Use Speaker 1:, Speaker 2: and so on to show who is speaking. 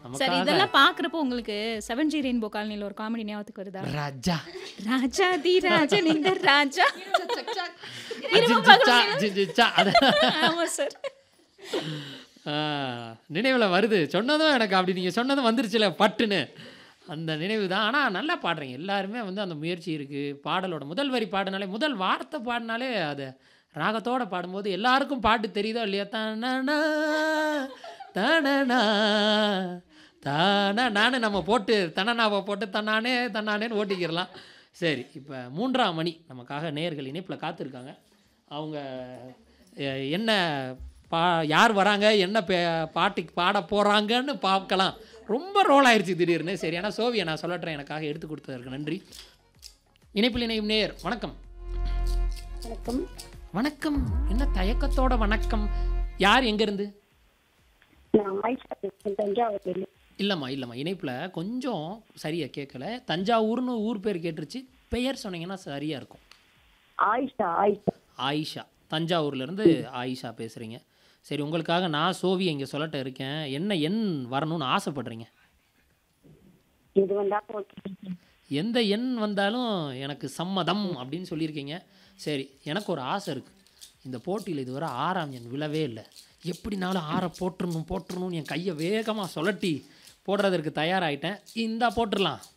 Speaker 1: சரி
Speaker 2: நமக்காக
Speaker 1: இதெல்லாம் பாக்குறப்போ உங்களுக்கு செவன் ஜி ரெயின்போ காலனில ஒரு காமெடி ஞாபகத்துக்கு வருதா
Speaker 2: ராஜா
Speaker 1: ராஜா தி ராஜா நீங்க ராஜா இரும
Speaker 2: ஜிஜிச்சா, ஜிஜிச்சா. அது
Speaker 1: ஆமா சார்
Speaker 2: நினைவில் வருது சொன்னதும் எனக்கு அப்படி நீங்கள் சொன்னதும் வந்துருச்சுல பட்டுன்னு அந்த நினைவு தான் ஆனால் நல்லா பாடுறீங்க எல்லாருமே வந்து அந்த முயற்சி இருக்குது பாடலோட முதல் வரி பாடினாலே முதல் வார்த்தை பாடினாலே அது ராகத்தோட பாடும்போது எல்லாருக்கும் பாட்டு தெரியுதோ இல்லையா தானா தானனா தானா நானே நம்ம போட்டு தனனாவை போட்டு தன்னானே தன்னானேன்னு ஓட்டிக்கிடலாம் சரி இப்போ மூன்றாம் மணி நமக்காக நேயர்கள் இணைப்பில் காத்திருக்காங்க அவங்க அஹ், என்ன பா யார் வராங்க என்ன பே பாட்டுக்கு பாட போகிறாங்கன்னு பார்க்கலாம் ரொம்ப ரோல் ஆயிருச்சு திடீர்னு சரி ஆனால் சோவியை நான் சொல்லட்டுறேன் எனக்காக எடுத்து கொடுத்ததற்கு நன்றி இணைப்பில் இணையும் நேயர் வணக்கம்
Speaker 3: வணக்கம்
Speaker 2: வணக்கம் என்ன தயக்கத்தோட வணக்கம் யார் எங்கேருந்து
Speaker 3: நான் ஆயிஷா பேசுறேன் தஞ்சாவூர்ல
Speaker 2: இல்லைம்மா இல்லைம்மா இணைப்பில் கொஞ்சம் சரியாக கேட்கல தஞ்சாவூர்னு ஊர் பேர் கேட்டுருச்சு பெயர் சொன்னீங்கன்னா சரியாக இருக்கும்
Speaker 3: ஆயிஷா ஆயிஷா
Speaker 2: ஆயிஷா தஞ்சாவூர்லேருந்து ஆயிஷா பேசுகிறீங்க சரி உங்களுக்காக நான் சோவி இங்கே சொல்லட்ட இருக்கேன் என்ன எண் வரணும்னு ஆசைப்படுறீங்க
Speaker 3: இது வந்தா ஓகே
Speaker 2: எந்த எண் வந்தாலும் எனக்கு சம்மதம் அப்படின்னு சொல்லியிருக்கீங்க சரி எனக்கு ஒரு ஆசை இருக்குது இந்த போட்டியில் இதுவரை ஆறாம் எண் விழவே இல்லை எப்படினாலும் ஆறை போட்டுறணும் போட்டுறணும்னு என் கையை வேகமாக சுழட்டி போடுறதற்கு தயாராகிட்டேன் இந்தா போட்டுடலாம்